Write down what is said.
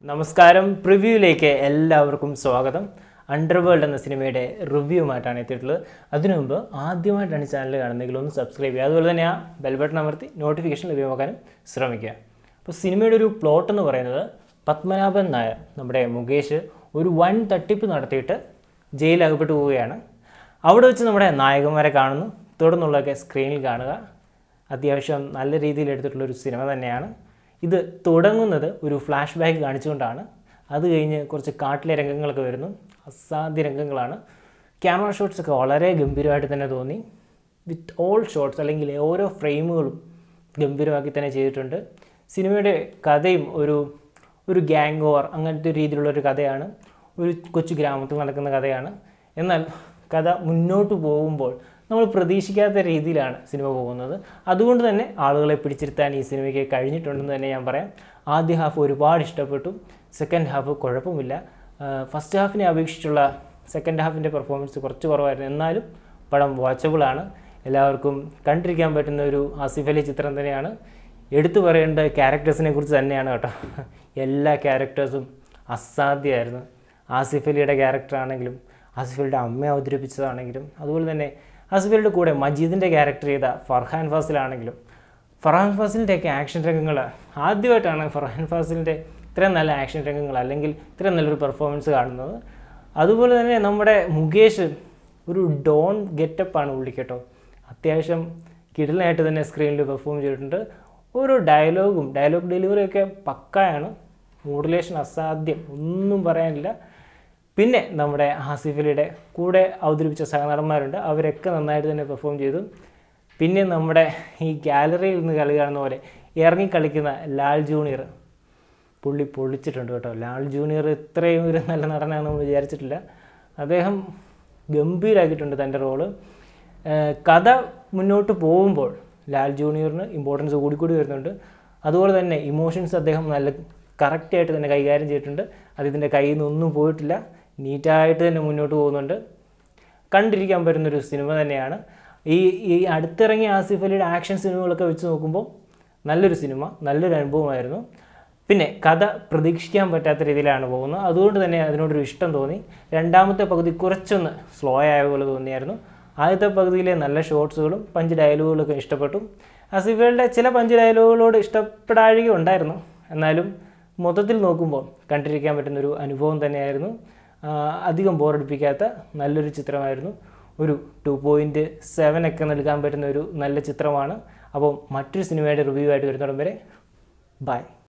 നമസ്കാരം പ്രിവ്യൂയിലേക്ക് എല്ലാവർക്കും സ്വാഗതം അണ്ടർവേൾഡ് എന്ന സിനിമയുടെ റിവ്യൂമായിട്ടാണ് എത്തിയിട്ടുള്ളത് അതിനു മുമ്പ് ആദ്യമായിട്ടാണ് ഈ ചാനൽ കാണുന്നതെങ്കിൽ ഒന്ന് സബ്സ്ക്രൈബ് ചെയ്യുക അതുപോലെ തന്നെ ആ ബെൽ ബട്ടൺ അമർത്തി നോട്ടിഫിക്കേഷൻ ലഭ്യമാക്കാനും ശ്രമിക്കുക അപ്പോൾ സിനിമയുടെ ഒരു പ്ലോട്ട് എന്ന് പറയുന്നത് പത്മനാഭൻ നായർ നമ്മുടെ മുകേഷ് ഒരു വൻ തട്ടിപ്പ് നടത്തിയിട്ട് ജയിലകപ്പെട്ടു പോവുകയാണ് അവിടെ വെച്ച് നമ്മുടെ നായകന്മാരെ കാണുന്നു തുടർന്നുള്ളതൊക്കെ സ്ക്രീനിൽ കാണുക അത്യാവശ്യം നല്ല രീതിയിൽ എടുത്തിട്ടുള്ളൊരു സിനിമ തന്നെയാണ് ഇത് തുടങ്ങുന്നത് ഒരു ഫ്ലാഷ് ബാക്ക് കാണിച്ചുകൊണ്ടാണ് അത് കഴിഞ്ഞ് കുറച്ച് കാട്ടിലെ രംഗങ്ങളൊക്കെ വരുന്നു അസാധ്യ രംഗങ്ങളാണ് ക്യാമറ ഷോട്ട്സ് ഒക്കെ വളരെ ഗംഭീരമായിട്ട് തന്നെ തോന്നി വിത്ത് ഓൾ ഷോട്ട്സ് അല്ലെങ്കിൽ ഓരോ ഫ്രെയിമുകളും ഗംഭീരമാക്കി തന്നെ ചെയ്തിട്ടുണ്ട് സിനിമയുടെ കഥയും ഒരു ഒരു ഗ്യാങ് ഓവർ അങ്ങനത്തെ ഒരു രീതിയിലുള്ള ഒരു കഥയാണ് ഒരു കൊച്ചു ഗ്രാമത്തിൽ നടക്കുന്ന കഥയാണ് എന്നാൽ കഥ മുന്നോട്ട് പോകുമ്പോൾ നമ്മൾ പ്രതീക്ഷിക്കാത്ത രീതിയിലാണ് സിനിമ പോകുന്നത് അതുകൊണ്ട് തന്നെ ആളുകളെ പിടിച്ചിരുത്താൻ ഈ സിനിമയ്ക്ക് കഴിഞ്ഞിട്ടുണ്ടെന്ന് തന്നെ ഞാൻ പറയാം ആദ്യ ഹാഫ് ഒരുപാട് ഇഷ്ടപ്പെട്ടു സെക്കൻഡ് ഹാഫ് കുഴപ്പമില്ല ഫസ്റ്റ് ഹാഫിനെ അപേക്ഷിച്ചുള്ള സെക്കൻഡ് ഹാഫിൻ്റെ പെർഫോമൻസ് കുറച്ച് കുറവായിരുന്നു എന്നാലും പടം വാച്ചബിൾ ആണ് എല്ലാവർക്കും കണ്ടിരിക്കാൻ പറ്റുന്ന ഒരു ആസിഫ് അലി ചിത്രം തന്നെയാണ് എടുത്തു പറയേണ്ട ക്യാരക്ടേഴ്സിനെ കുറിച്ച് തന്നെയാണ് കേട്ടോ എല്ലാ ക്യാരക്ടേഴ്സും അസാധ്യമായിരുന്നു ആസിഫ് അലിയുടെ ക്യാരക്ടർ ആണെങ്കിലും ആസിഫ് അലിയുടെ അമ്മയെ അവതരിപ്പിച്ചതാണെങ്കിലും അതുപോലെ തന്നെ ആസിഫ് അലിയുടെ കൂടെ മജീദിൻ്റെ ക്യാരക്ടർ ചെയ്ത ഫർഹാൻ ഫാസിലാണെങ്കിലും ഫർഹാൻ ഫാസിലിൻ്റെയൊക്കെ ആക്ഷൻ രംഗങ്ങൾ ആദ്യമായിട്ടാണ് ഫർഹാൻ ഫാസിലിൻ്റെ ഇത്രയും നല്ല ആക്ഷൻ രംഗങ്ങൾ അല്ലെങ്കിൽ ഇത്രയും നല്ലൊരു പെർഫോമൻസ് കാണുന്നത് അതുപോലെ തന്നെ നമ്മുടെ മുകേഷ് ഒരു ഡോൺ ഗെറ്റപ്പാണ് പുള്ളി കേട്ടോ അത്യാവശ്യം കിടലായിട്ട് തന്നെ സ്ക്രീനിൽ പെർഫോം ചെയ്തിട്ടുണ്ട് ഓരോ ഡയലോഗും ഡയലോഗ് ഡെലിവറിയൊക്കെ പക്കായാണ് മോഡുലേഷൻ അസാധ്യം ഒന്നും പറയാനില്ല പിന്നെ നമ്മുടെ ആസിഫ് അലിയുടെ കൂടെ അവതരിപ്പിച്ച സഹനടന്മാരുണ്ട് അവരൊക്കെ നന്നായിട്ട് തന്നെ പെർഫോം ചെയ്തു പിന്നെ നമ്മുടെ ഈ ഗാലറിയിൽ നിന്ന് കളി കാണുന്ന പോലെ ഇറങ്ങി കളിക്കുന്ന ലാൽ ജൂനിയർ പുള്ളി പൊളിച്ചിട്ടുണ്ട് കേട്ടോ ലാൽ ജൂനിയർ ഇത്രയും ഒരു നല്ല നടനാണെന്ന് നമ്മൾ വിചാരിച്ചിട്ടില്ല അദ്ദേഹം ഗംഭീരമാക്കിയിട്ടുണ്ട് തൻ്റെ റോള് ഏഹ് കഥ മുന്നോട്ട് പോകുമ്പോൾ ലാൽ ജൂനിയറിന് ഇമ്പോർട്ടൻസ് കൂടിക്കൂടി വരുന്നുണ്ട് അതുപോലെ തന്നെ ഇമോഷൻസ് അദ്ദേഹം നല്ല കറക്റ്റായിട്ട് തന്നെ കൈകാര്യം ചെയ്തിട്ടുണ്ട് അത് ഇതിൻ്റെ കയ്യിൽ നിന്നൊന്നും പോയിട്ടില്ല നീറ്റായിട്ട് തന്നെ മുന്നോട്ട് പോകുന്നുണ്ട് കണ്ടിരിക്കാൻ പറ്റുന്നൊരു സിനിമ തന്നെയാണ് ഈ ഈ അടുത്തിറങ്ങിയ ആസിഫ് അലിയുടെ ആക്ഷൻ സിനിമകളൊക്കെ വെച്ച് നോക്കുമ്പോൾ നല്ലൊരു സിനിമ നല്ലൊരു അനുഭവമായിരുന്നു പിന്നെ കഥ പ്രതീക്ഷിക്കാൻ പറ്റാത്ത രീതിയിലാണ് പോകുന്നത് അതുകൊണ്ട് തന്നെ അതിനോടൊരു ഇഷ്ടം തോന്നി രണ്ടാമത്തെ പകുതി കുറച്ചൊന്ന് സ്ലോ ആയ പോലെ തോന്നിയായിരുന്നു ആദ്യത്തെ പകുതിയിലെ നല്ല ഷോട്ട്സുകളും പഞ്ച് ഡയലോഗുകളൊക്കെ ഇഷ്ടപ്പെട്ടു ആസിഫയുടെ ചില പഞ്ച് ഡയലോഗുകളോട് ഇഷ്ടപ്പെടാഴിക ഉണ്ടായിരുന്നു എന്നാലും മൊത്തത്തിൽ നോക്കുമ്പോൾ കണ്ടിരിക്കാൻ പറ്റുന്നൊരു അനുഭവം തന്നെയായിരുന്നു ആ, അധികം ബോറടിപ്പിക്കാത്ത നല്ലൊരു ചിത്രമായിരുന്നു ഒരു ടു പോയിൻറ്റ് സെവൻ ഒക്കെ നൽകാൻ പറ്റുന്ന ഒരു നല്ല ചിത്രമാണ് അപ്പോൾ മറ്റൊരു സിനിമയുടെ റിവ്യൂ ആയിട്ട് വരുന്നിടം വരെ ബൈ